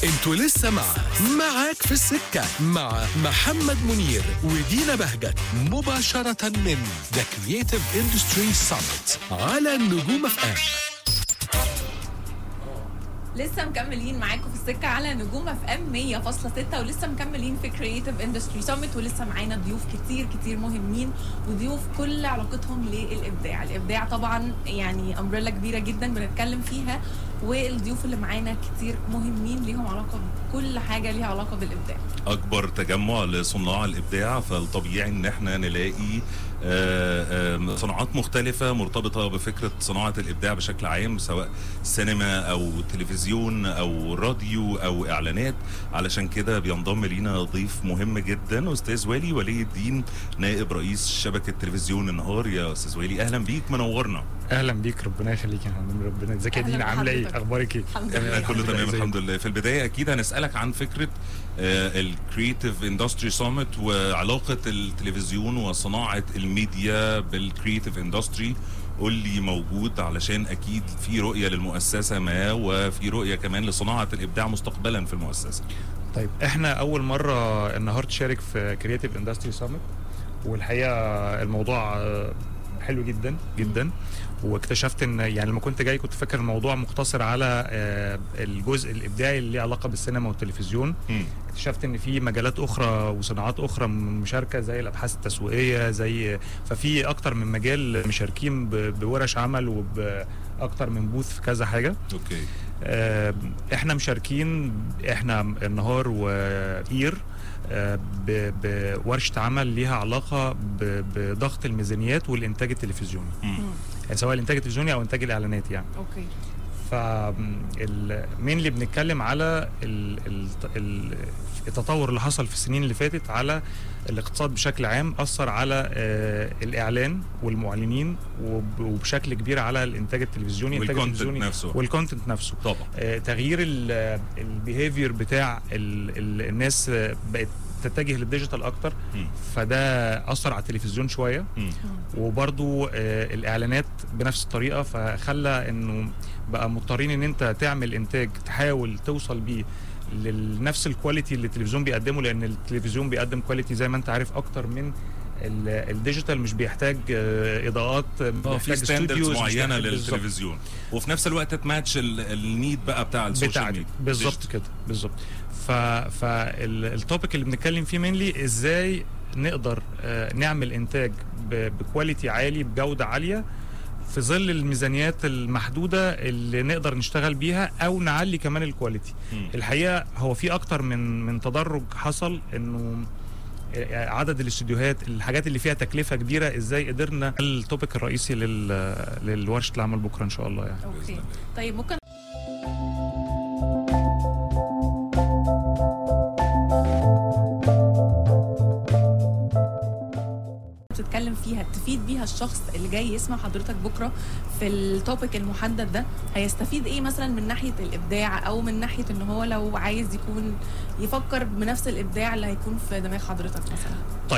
انتوا لسه مع معاك في السكة مع محمد منير ودينا بهجت مباشرة من ذا كرييتيف اندستري سامت على نجوم اف ام لسه مكملين معاكم في السكه على نجوم اف ام 100.6 ولسه مكملين في كرييتيف اندستري سامت ولسه معانا ضيوف كتير كتير مهمين وضيوف كل علاقتهم للابداع، الابداع طبعا يعني امبريلا كبيره جدا بنتكلم فيها والضيوف اللي معانا كتير مهمين ليهم علاقه بكل حاجه ليها علاقه بالابداع. اكبر تجمع لصناع الابداع فالطبيعي ان احنا نلاقي آه، آه، صناعات مختلفة مرتبطة بفكرة صناعة الإبداع بشكل عام سواء سينما أو تلفزيون أو راديو أو إعلانات علشان كده بينضم لينا ضيف مهم جدا أستاذ والي ولي الدين نائب رئيس شبكة تلفزيون النهار يا أستاذ والي أهلا بيك منورنا اهلا بيك ربنا يخليك يا فندم ربنا ازيك يا أهلاً دينا عامله ايه بحضرتك. اخبارك ايه الحمد احنا لله. كله تمام إزيك؟ الحمد لله في البدايه اكيد هنسالك عن فكره الكرييتيف اندستري سامت وعلاقه التلفزيون وصناعه الميديا بالكرييتيف اندستري قول لي موجود علشان اكيد في رؤيه للمؤسسه ما وفي رؤيه كمان لصناعه الابداع مستقبلا في المؤسسه طيب احنا اول مره النهارده تشارك في كرييتيف اندستري سامت والحقيقه الموضوع آه، حلو جدا جدا واكتشفت ان يعني لما كنت جاي كنت فاكر الموضوع مقتصر على آه، الجزء الابداعي اللي ليه علاقه بالسينما والتلفزيون مم. اكتشفت ان في مجالات اخرى وصناعات اخرى مشاركه زي الابحاث التسويقيه زي ففي اكتر من مجال مشاركين ب- بورش عمل وباكتر من بوث في كذا حاجه اوكي آه، احنا مشاركين احنا النهار واير آه، ب- بورشه عمل ليها علاقه ب- بضغط الميزانيات والانتاج التلفزيوني مم. يعني سواء الانتاج التلفزيوني او انتاج الاعلانات يعني اوكي فمين اللي بنتكلم على ال- ال- ال- التطور اللي حصل في السنين اللي فاتت على الاقتصاد بشكل عام اثر على آه، الاعلان والمعلنين وب- وبشكل كبير على الانتاج التلفزيوني الانتاج والكونتنت التلفزيوني نفسه والكونتنت نفسه طبعا آه، تغيير البيهيفير بتاع ال ال الناس آه، بقت تتجه للديجيتال اكتر مم. فده اثر على التلفزيون شويه مم. وبرضو آه، الاعلانات بنفس الطريقه فخلى انه بقى مضطرين ان انت تعمل انتاج تحاول توصل بيه لنفس الكواليتي اللي التلفزيون بيقدمه لان التلفزيون بيقدم كواليتي زي ما انت عارف اكتر من ال- الديجيتال مش بيحتاج آه، اضاءات اه بيحتاج في ستاندردز studios، مش معينه بيحتاج- بالظبط. للتلفزيون وفي نفس الوقت تماتش ال- النيد بقى بتاع السوشيال بتاعتي ميديا بالظبط كده بالظبط ف فالتوبيك اللي بنتكلم فيه مينلي ازاي نقدر آه، نعمل انتاج ب- بكواليتي عالي بجوده عاليه في ظل الميزانيات المحدوده اللي نقدر نشتغل بيها او نعلي كمان الكواليتي مم. الحقيقه هو في اكتر من من تدرج حصل انه عدد الاستوديوهات الحاجات اللي فيها تكلفه كبيره ازاي قدرنا التوبيك الرئيسي لل للورشه العمل بكره ان شاء الله يعني بإذن اوكي الله. طيب ممكن بتتكلم فيها تفيد بيها الشخص اللي جاي يسمع حضرتك بكره في التوبيك المحدد ده هيستفيد ايه مثلا من ناحيه الابداع او من ناحيه ان هو لو عايز يكون يفكر بنفس الابداع اللي هيكون في دماغ حضرتك مثلا